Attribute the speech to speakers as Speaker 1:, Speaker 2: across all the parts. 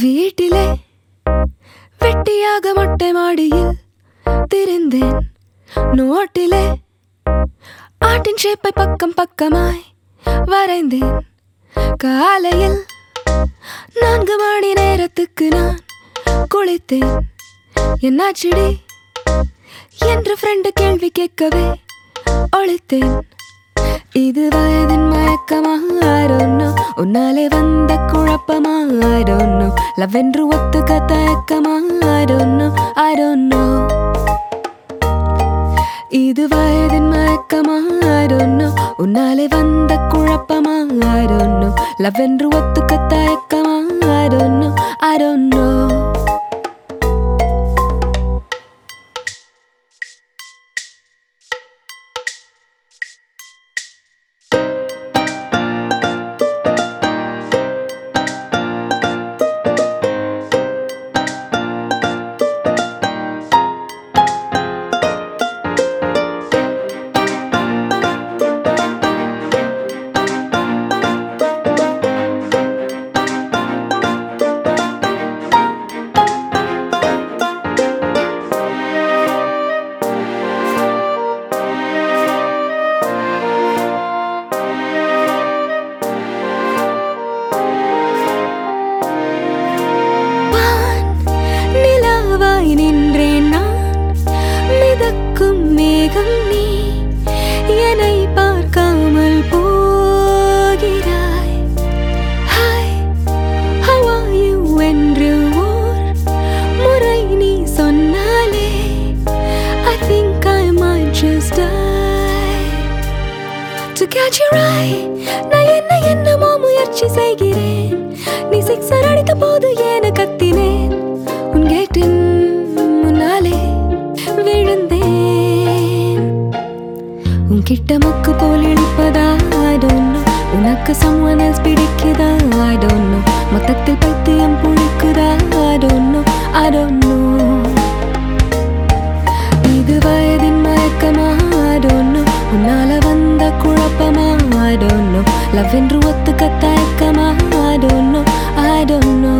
Speaker 1: வீட்டிலே வெட்டியாக மொட்டை மாடியில் திரிந்தேன் நோட்டிலே ஆட்டின் ஷேப்பை பக்கம் பக்கமாய் வரைந்தேன் காலையில் நான்கு மணி நேரத்துக்கு நான் குளித்தேன் என்னாச்சிடி என்று ஃப்ரெண்டு கேள்வி கேட்கவே ஒழித்தேன் இது வயதின் மயக்கமா I don't know உன்னாலே வந்த குழப்பமா I don't know லவ் என்று ஒத்துக்க தயக்கமா I don't know I don't know இது வயதின் மயக்கமா I don't know உன்னாலே வந்த குழப்பமா I don't know லவ் என்று ஒத்துக்க தயக்கமா I don't know I don't know வான் நிலாவாய் நின்றேன் நான் மிதக்கும் மேகம் நீ என்னை பார்க்காமல் போகிறாய் ஹாய் how are you என்று ஓர் முறை நீ சொன்னாலே I think I might just die to catch your eye நான் என்ன என்னமோ முயற்சி செய்கிறேன் நீ சிக்ஸர் அடித்த போது ஏன கத்தினேன் உன் கேட்டின் முன்னாலே விழுந்தேன் உன் கிட்ட மக்கு போல் இழிப்பதா I don't know உனக்கு someone else பிடிக்குதா I don't know மொத்தத்தில் பைத்தியம் புழிக்குதா I don't know I don't know இது வயதின் மயக்கமா I don't know உன்னால வந்த குழப்பமா I don't know லவ் என்று ஒத்துக்க தயக்கமா I don't know I don't know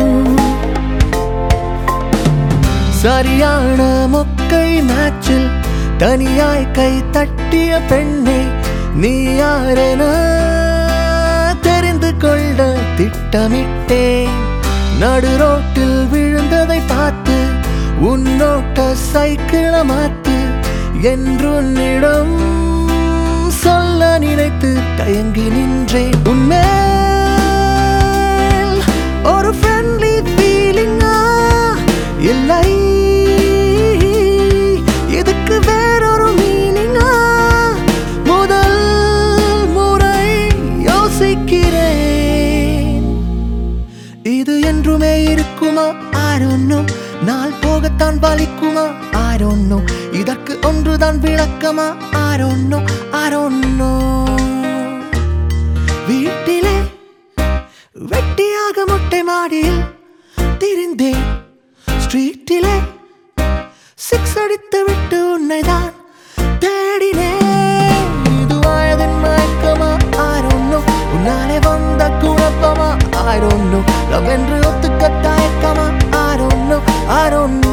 Speaker 2: சரியான மொக்கை மேட்சில் தனியாய் கை தட்டிய பெண்ணே நீ யாரென தெரிந்து கொள்ள திட்டமிட்டேன் நடு ரோட்டில் விழுந்ததை பார்த்து உன்னோட்ட சைக்கிள மாத்து என்று உன்னிடம் சொல்ல நினைத்து தயங்கி நின்றேன் உன்மேல் ஒரு ஃப்ரெண்ட்லி ஃபீலிங்கா இல்லை இதுக்கு வேறொரு மீனிங்கா முதல் முறை யோசிக்கிறேன் இது என்றுமே இருக்குமா I don't know நாள் போகத்தான் வலிக்குமா I don't know இதற்கு ஒன்றுதான் விளக்கமா I don't know I don't know வீட்டிலே வெட்டியாக மொட்டை மாடியில் திரிந்தேன் ஸ்ட்ரீட்டிலே சிக்ஸ் அடித்து விட்டு உன்னைதான் தேடினேன் இது வயதின் மயக்கமா I don't know உன்னாலே வந்த குழப்பமா I don't know லவ் என்று ஒத்துக்க தயக்கமா I don't know I don't know